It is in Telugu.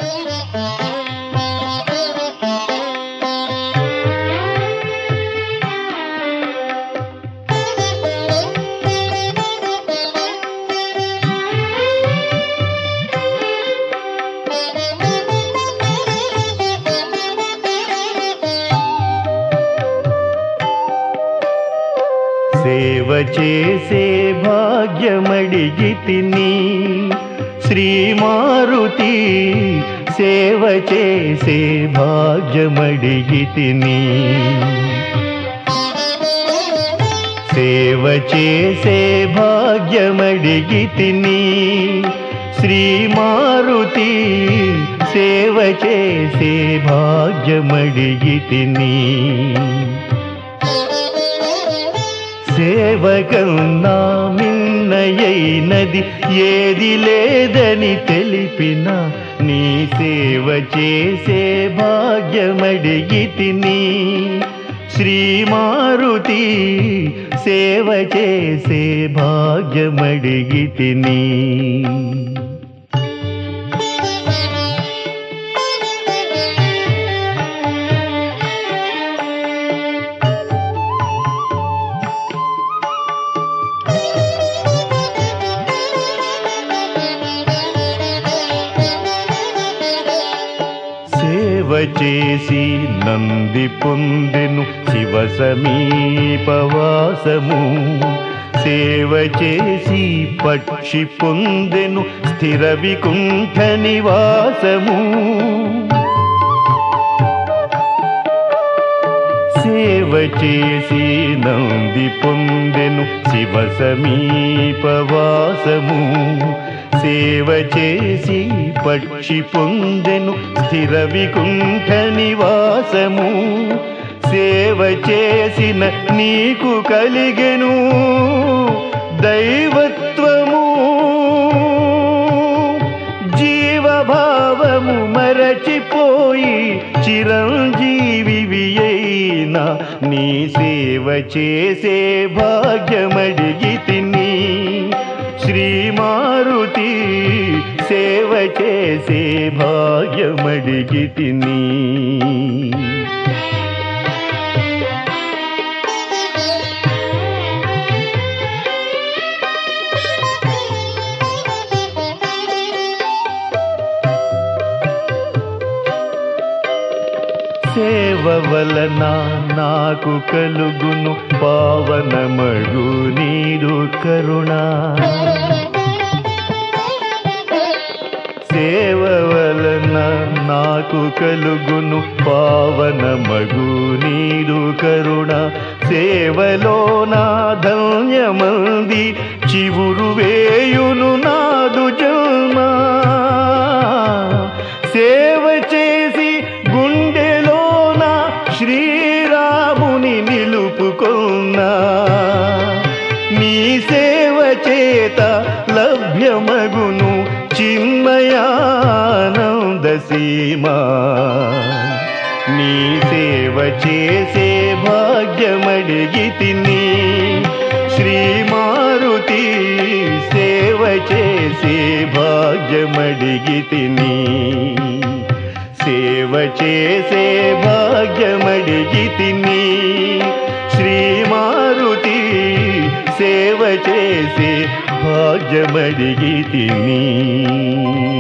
సేవ చేసే భాగ్యమడిగి తిని శ్రీమారుతి సేవ చేసే భాగ్యమడిగి తిని సేవ చేసే భాగ్యమడిగి తిని శ్రీమారుతి సేవ చేసే భాగ్యమడిగి తిని సేవకన్నా మిన్నయైనది ఏది లేదని తెలిపిన నీ సేవ చేసే భాగ్యమడిగి తిని శ్రీమారుతి సేవ చేసే భాగ్యమడిగి తిని సేవ చేసి నంది పొందెను శివ సమీపవాసము సేవ చేసి పక్షి పొందెను స్థిర వికుంఠ నివాసము సేవ చేసి నంది పొందెను శివ సమీపవాసము సేవ చేసి పక్షి పొందెను స్థిర వికుంఠ నివాసము సేవ చేసిన నీకు కలిగెను దైవత్వము జీవభావము మరచిపోయి చిరంజీవి అయినా నీ సేవ చేసే భాగ్యమడిగి తిని శ్రీమారుతి సేవ చేసే భాగ్యమడిగి తిని సేవ వలన నాకు కలుగును పావనమగు నీదు కరుణ సేవ వలన నాకు కలుగును పావనమగు నీదు కరుణ సేవలో నా ధన్యమంది చివురు వేయును నాదు జన్మ సేవ చేసి గుండెలోన శ్రీరాముని నిలుపుకున్నా నీ సేవ చేత లభ్యమగును చిన్మయానంద సీమా నీ సేవ చేసే భాగ్యమడిగి తిని శ్రీమారుతి సేవ చేసే భాగ్యమడిగి తిని సేవ చేసే భాగ్యమడిగి తిని శ్రీమారుతి సేవ చేసే భాగ్యమడిగి తిని